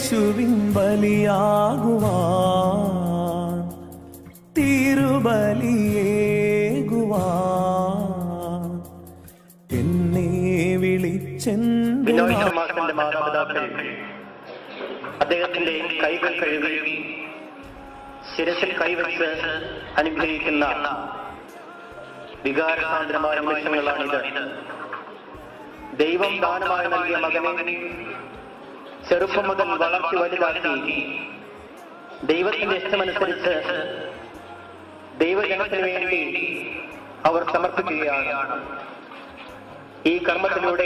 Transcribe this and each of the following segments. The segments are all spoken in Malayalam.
യേശുവിൻ ബലിയാകുവാൻ തിരുബലിയേകുവാൻ എന്നെ വിളിച്ചെന്തു ബിനോയ് ശർമാസിന്റെ മാതാപിതാക്കൾ അദ്ദേഹത്തിന്റെ കൈകൾ കഴുകി ശിരസിൽ കൈവച്ച് അനുഗ്രഹിക്കുന്ന വികാരസാന്ദ്രമായ നിമിഷങ്ങളാണിത് ദൈവം ദാനമായി നൽകിയ മകനെ ചെറുപ്പം മുതൽ വളർത്തി വലുതാക്കി ദൈവത്തിന്റെ ഇഷ്ടമനുസരിച്ച് ദൈവജനത്തിന് വേണ്ടി അവർ സമർപ്പിക്കുകയാണ് ഈ കർമ്മത്തിലൂടെ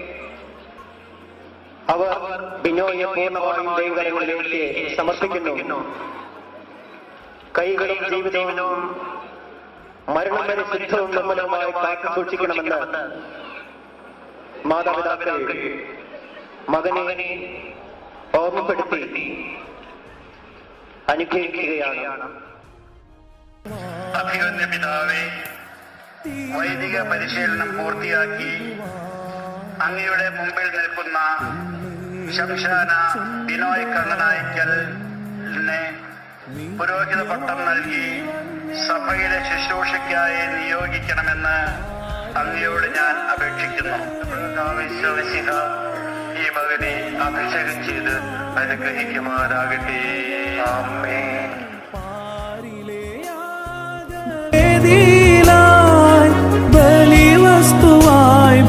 അവർ ബിനോയെ പൂർണ്ണമായും ദൈവകരങ്ങളിലേക്ക് സമർപ്പിക്കുന്നു കൈകളും ജീവിതവും മരണം വരെ ശുദ്ധവും നിർമ്മലവുമായി കാത്തു സൂക്ഷിക്കണമെന്ന് മാതാപിതാക്കൾ മകനെ ഓർമ്മപ്പെടുത്തി അനുഗ്രഹിക്കുകയാണ് അഭിവന്യ പിതാവേ വൈദിക പരിശീലനം പൂർത്തിയാക്കി അങ്ങയുടെ മുമ്പിൽ നിൽക്കുന്ന ശംശാന ബിനോയ് കണ്ണനായ്ക്കലിനെ പുരോഹിത പട്ടം നൽകി സഭയിലെ ശുശ്രൂഷയ്ക്കായി നിയോഗിക്കണമെന്ന് അങ്ങയോട് ഞാൻ അപേക്ഷിക്കുന്നു വിശ്വസിക ഈ മകനെ അഭിഷേകം ചെയ്ത് അനുഗ്രഹിക്കുമാറാകട്ടെ ആമേ വേദിയിലായി ബലിവസ്തുവായി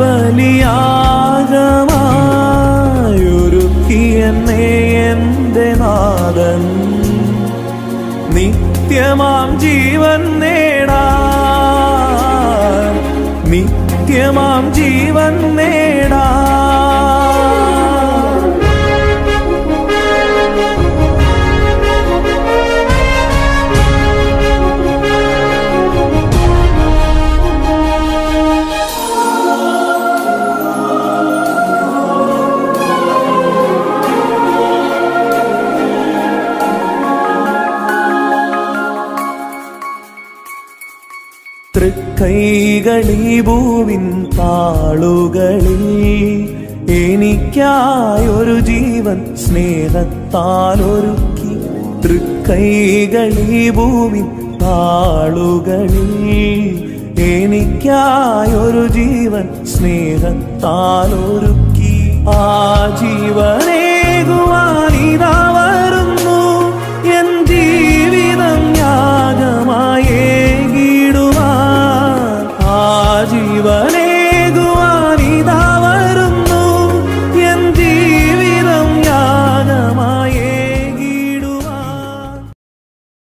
ബലിയാഗമായി ഒരുക്കിയെന്നേ എന്റെ നാഥൻ നിത്യമാം ജീവൻ നേടാൻ നിത്യമാം ജീവൻ നേടാൻ തൃക്കൈകളീ ഭൂവിൻ താളുകളിൽ എനിക്കായൊരു ജീവൻ സ്നേഹത്താൽ ഒരുക്കി തൃക്കൈകളീ ഭൂവിൻ താളുകളിൽ എനിക്കായൊരു ജീവൻ സ്നേഹത്താൽ ഒരുക്കി ആ ജീവനേകുവാനിതാ